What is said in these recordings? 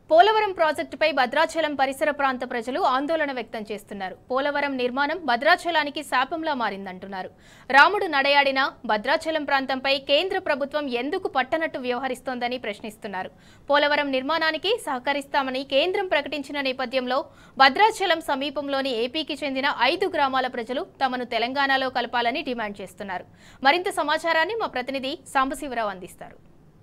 పోలవరం ప్రాజెక్టుపై భద్రాచలం పరిసర ప్రాంత ప్రజలు ఆందోళన వ్యక్తం చేస్తున్నారు పోలవరం నిర్మాణం భద్రాచలానికి శాపంలా మారిందంటున్నారు రాముడు నడయాడిన భద్రాచలం ప్రాంతంపై కేంద్ర ప్రభుత్వం ఎందుకు పట్టనట్టు వ్యవహరిస్తోందని ప్రశ్నిస్తున్నారు పోలవరం నిర్మాణానికి సహకరిస్తామని కేంద్రం ప్రకటించిన నేపథ్యంలో భద్రాచలం సమీపంలోని ఏపీకి చెందిన ఐదు గ్రామాల ప్రజలు తమను తెలంగాణలో కలపాలని డిమాండ్ చేస్తున్నారు మరింత సమాచారాన్ని మా ప్రతినిధి సాంబశివరావు అందిస్తారు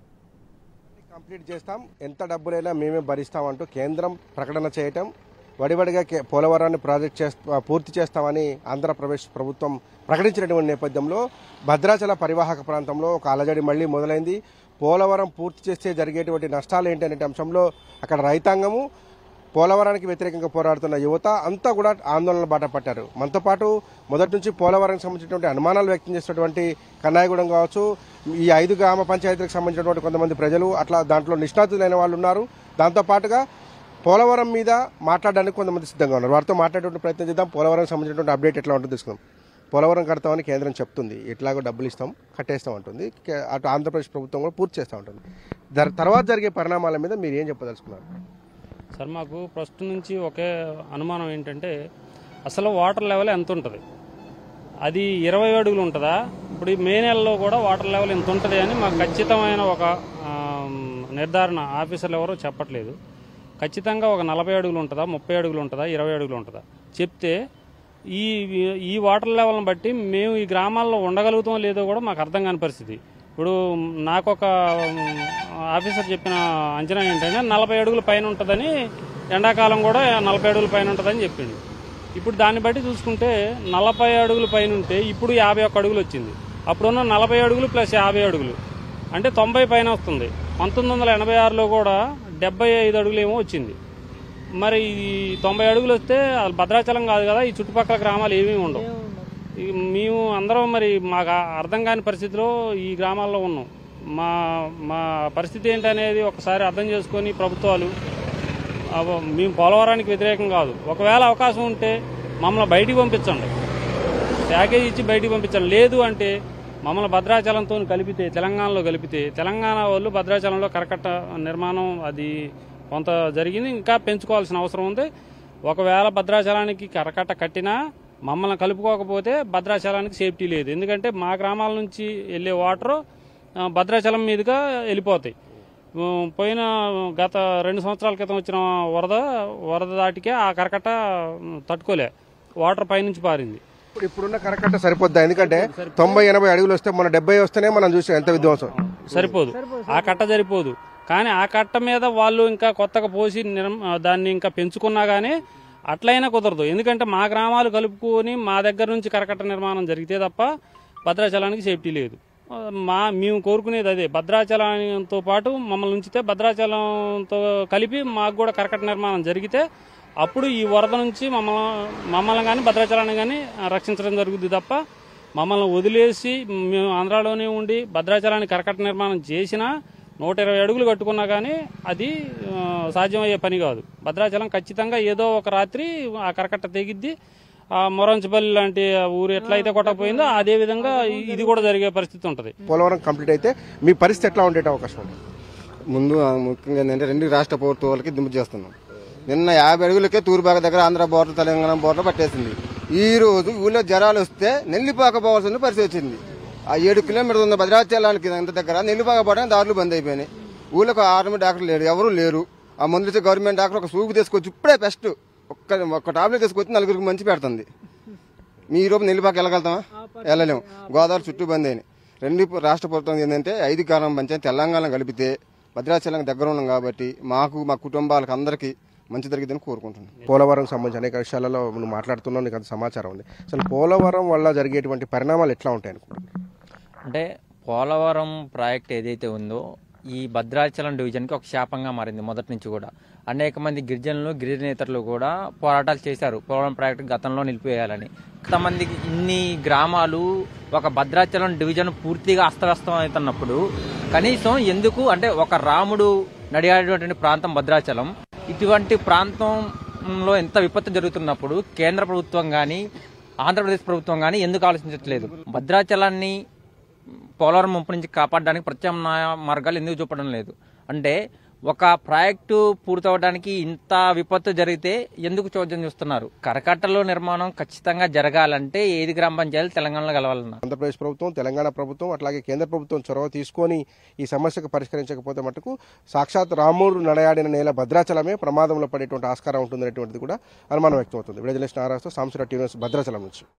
కంప్లీట్ చేస్తాం ఎంత డబ్బులైనా మేమే భరిస్తామంటూ కేంద్రం ప్రకటన చేయటం వడివడిగా కే- పోలవరాన్ని ప్రాజెక్ట్ చేస్తా పూర్తి చేస్తామని ఆంధ్రప్రదేశ్ ప్రభుత్వం ప్రకటించినటువంటి నేపథ్యంలో భద్రాచల పరివాహక ప్రాంతంలో ఒక అలజడి మళ్లీ మొదలైంది పోలవరం పూర్తి చేస్తే జరిగేటువంటి నష్టాలు ఏంటి అనే అంశంలో అక్కడ రైతాంగము పోలవరానికి వ్యతిరేకంగా పోరాడుతున్న యువత అంతా కూడా ఆందోళన బాట పట్టారు మనతో పాటు మొదటి నుంచి పోలవరానికి సంబంధించినటువంటి అనుమానాలు వ్యక్తం చేసినటువంటి కన్నాయగూడెం కావచ్చు ఈ ఐదు గ్రామ పంచాయతీలకు సంబంధించినటువంటి కొంతమంది ప్రజలు అట్లా దాంట్లో నిష్ణాతులైన వాళ్ళు ఉన్నారు దాంతో పాటుగా పోలవరం మీద మాట్లాడడానికి కొంతమంది సిద్ధంగా ఉన్నారు వారితో మాట్లాడేటువంటి ప్రయత్నం చేద్దాం పోలవరం సంబంధించినటువంటి అప్డేట్ ఎట్లా ఉంటుందో తీసుకుందాం పోలవరం కడతామని కేంద్రం చెప్తుంది ఎట్లాగో డబ్బులు ఇస్తాం కట్టేస్తాం అంటుంది కే- అటు ఆంధ్రప్రదేశ్ ప్రభుత్వం కూడా పూర్తి చేస్తూ ఉంటుంది దర్- తర్వాత జరిగే పరిణామాల మీద మీరు ఏం చెప్పదలుచుకున్నారు సార్ మాకు ఫస్ట్ నుంచి ఒకే అనుమానం ఏంటంటే అసలు వాటర్ లెవెల్ ఎంత ఉంటుంది అది ఇరవై అడుగులు ఉంటుందా ఇప్పుడు ఈ మే నెలలో కూడా వాటర్ లెవెల్ ఎంత ఉంటుంది అని మాకు ఖచ్చితమైన ఒక ఆమ్, నిర్ధారణ ఆఫీసర్లు ఎవరో చెప్పట్లేదు ఖచ్చితంగా ఒక నలభై అడుగులు ఉంటుందా ముప్పై అడుగులు ఉంటుందా ఇరవై అడుగులు ఉంటుందా చెప్తే ఈ ఈ వాటర్ లెవెల్ని బట్టి మేము ఈ గ్రామాల్లో ఉండగలుగుతాం లేదో కూడా మాకు అర్థం కాని పరిస్థితి ఇప్పుడు నాకు ఒక ఆఫీసర్ చెప్పిన అంచనా ఏంటంటే నలభై అడుగుల పైన ఉంటుందని ఎండాకాలం కూడా నలభై అడుగుల పైన ఉంటుందని చెప్పిండు ఇప్పుడు దాన్ని బట్టి చూసుకుంటే నలభై అడుగుల పైన ఉంటే ఇప్పుడు యాభై ఒక్క అడుగులు వచ్చింది అప్పుడున్న నలభై అడుగులు ప్లస్ యాభై అడుగులు అంటే తొంభై పైన వస్తుంది పంతొమ్మిది వందల ఎనభై ఆరులో కూడా డెబ్బై ఐదు అడుగులు ఏమో వచ్చింది మరి ఈ తొంభై అడుగులు వస్తే అది భద్రాచలం కాదు కదా ఈ చుట్టుపక్కల గ్రామాలు ఏమీ ఉండవు ఈ మేము అందరం మరి మాకు ఆ అర్థం కాని పరిస్థితిలో ఈ గ్రామాల్లో ఉన్నాం మా మా పరిస్థితి ఏంటనేది ఒకసారి అర్థం చేసుకొని ప్రభుత్వాలు అవ- మేము పోలవరానికి వ్యతిరేకం కాదు ఒకవేళ అవకాశం ఉంటే మమ్మల్ని బయటికి పంపించండి ప్యాకేజ్ ఇచ్చి బయటికి పంపించండి లేదు అంటే మమ్మల్ని భద్రాచలంతో కలిపితే తెలంగాణలో కలిపితే తెలంగాణ వాళ్ళు భద్రాచలంలో కరకట్ట నిర్మాణం అది కొంత జరిగింది ఇంకా పెంచుకోవాల్సిన అవసరం ఉంది ఒకవేళ భద్రాచలానికి కరకట్ట కట్టినా మమ్మల్ని కలుపుకోకపోతే భద్రాచలానికి సేఫ్టీ లేదు ఎందుకంటే మా గ్రామాల నుంచి వెళ్ళే వాటర్ భద్రాచలం మీదుగా వెళ్ళిపోతాయి ఉమ్, పోయిన గత రెండు సంవత్సరాల క్రితం వచ్చిన వరద వరద దాటికే ఆ కరకట్ట ఉమ్, తట్టుకోలే వాటర్ పైనుంచి పారింది ఇప్పుడు ఇప్పుడున్న కరకట్ట సరిపోద్దా ఎందుకంటే తొంభై ఎనభై అడుగులు వస్తే మన డెబ్బై వస్తేనే మనం చూసాం ఎంత విధ్వంసం సరిపోదు ఆ కట్ట సరిపోదు కానీ ఆ కట్ట మీద వాళ్ళు ఇంకా కొత్తగా పోసి నిర్మ- దాన్ని ఇంకా పెంచుకున్నా గానీ అట్లయినా కుదరదు ఎందుకంటే మా గ్రామాలు కలుపుకొని మా దగ్గర నుంచి కరకట్ట నిర్మాణం జరిగితే తప్ప భద్రాచలానికి సేఫ్టీ లేదు ఆ, మా మేము కోరుకునేది అదే భద్రాచలంతో పాటు మమ్మల్ని ఉంచితే భద్రాచలంతో కలిపి మాకు కూడా కరకట్ట నిర్మాణం జరిగితే అప్పుడు ఈ వరద నుంచి మమ్మల్ని మమ్మల్ని కానీ భద్రాచలాన్ని కానీ రక్షించడం జరుగుద్ది తప్ప మమ్మల్ని వదిలేసి మేము ఆంధ్రాలోనే ఉండి భద్రాచలానికి కరకట్ట నిర్మాణం చేసినా నూట ఇరవై అడుగులు కట్టుకున్నా కానీ అది ఆ, సాధ్యమయ్యే పని కాదు భద్రాచలం ఖచ్చితంగా ఏదో ఒక రాత్రి ఆ కరకట్ట తెగిద్ది ఆ మొరంచపల్లి లాంటి ఆ ఊరు ఎట్లయితే కొట్టకపోయిందో అదే విధంగా ఇ- ఇది కూడా జరిగే పరిస్థితి ఉంటుంది పోలవరం కంప్లీట్ అయితే మీ పరిస్థితి ఎట్లా ఉండే అవకాశం ఉంది ముందు ఆ, ముఖ్యంగా ఏంటంటే రెండు రాష్ట్ర ప్రభుత్వాలకి దింపు చేస్తున్నాం నిన్న యాభై అడుగులకే తూర్పాక దగ్గర ఆంధ్ర బోర్డర్ తెలంగాణ బోర్డర్ పట్టేసింది ఈ రోజు ఊళ్ళో జ్వరాలు వస్తే నెల్లిపాక పోవాల్సిన పరిస్థితి వచ్చింది ఆ ఏడు కిలోమీటర్లు ఉన్న భద్రాచలానికి ఎంత దగ్గర నెల్లిపాక పోవడానికి దారులు బంద్ అయిపోయినాయి ఊళ్ళో ఆర్మీ డాక్టర్ లేరు ఎవరు లేరు ఆ మందులు ఇచ్చే గవర్నమెంట్ డాక్టర్ ఒక సూపు తీసుకొచ్చి ఇప్పుడే బెస్ట్ ఒక్క ఒక్క టాబ్లెట్ తీసుకొచ్చి నలుగురికి మంచి పెడుతుంది మీ రూపం నెల్లిపాక వెళ్ళగలుగుతామా వెళ్ళలేము గోదావరి చుట్టూ బంద్ అయినాయి రెండు రాష్ట్ర ప్రభుత్వం ఏంటంటే ఐదు కాలం పంచాయతీ తెలంగాణ కలిపితే భద్రాచలం దగ్గర ఉన్నాం కాబట్టి మాకు మా కుటుంబాలకు అందరికీ మంచి జరిగిద్దని కోరుకుంటున్నాం పోలవరం సంబంధించి అనేక విషయాలలో నువ్వు మాట్లాడుతున్నావు నీకు అంత సమాచారం ఉంది అసలు పోలవరం వల్ల జరిగేటువంటి పరిణామాలు ఎట్లా ఉంటాయి అనుకుంటున్నాను అంటే పోలవరం ప్రాజెక్ట్ ఏదైతే ఉందో ఈ భద్రాచలం డివిజన్కి ఒక శాపంగా మారింది మొదటి నుంచి కూడా అనేక మంది గిరిజనులు గిరిజనేతరులు కూడా పోరాటాలు చేశారు పోలవరం ప్రాజెక్టు గతంలో నిలిపివేయాలని కొంతమంది ఇన్ని గ్రామాలు ఒక భద్రాచలం డివిజన్ పూర్తిగా అస్తవ్యస్తం అవుతున్నప్పుడు కనీసం ఎందుకు అంటే ఒక రాముడు నడియాడేటువంటి ప్రాంతం భద్రాచలం ఇటువంటి ప్రాంతంలో ఎంత విపత్తు జరుగుతున్నప్పుడు కేంద్ర ప్రభుత్వం కానీ ఆంధ్రప్రదేశ్ ప్రభుత్వం కానీ ఎందుకు ఆలోచించట్లేదు భద్రాచలాన్ని పోలవరం ముంపు నుంచి కాపాడడానికి ప్రత్యామ్నాయ మార్గాలు ఎందుకు చూపడం లేదు అంటే ఒక ప్రాజెక్టు పూర్తవడానికి ఇంత విపత్తు జరిగితే ఎందుకు చోద్యం చూస్తున్నారు కరకట్టలో నిర్మాణం ఖచ్చితంగా జరగాలంటే ఏది గ్రామ పంచాయతీ తెలంగాణలో కలవాలన్నా ఆంధ్రప్రదేశ్ ప్రభుత్వం తెలంగాణ ప్రభుత్వం అట్లాగే కేంద్ర ప్రభుత్వం చొరవ తీసుకొని ఈ సమస్యకు పరిష్కరించకపోతే మటుకు సాక్షాత్ రాముడు నడయాడిన నేల భద్రాచలమే ప్రమాదంలో పడేటువంటి ఆస్కారం ఉంటుందనేటువంటిది కూడా అనుమానం వ్యక్తమవుతుంది విడుదల నారాజుతో సాంసరా టీవీ న్యూస్ భద్రాచలం నుంచి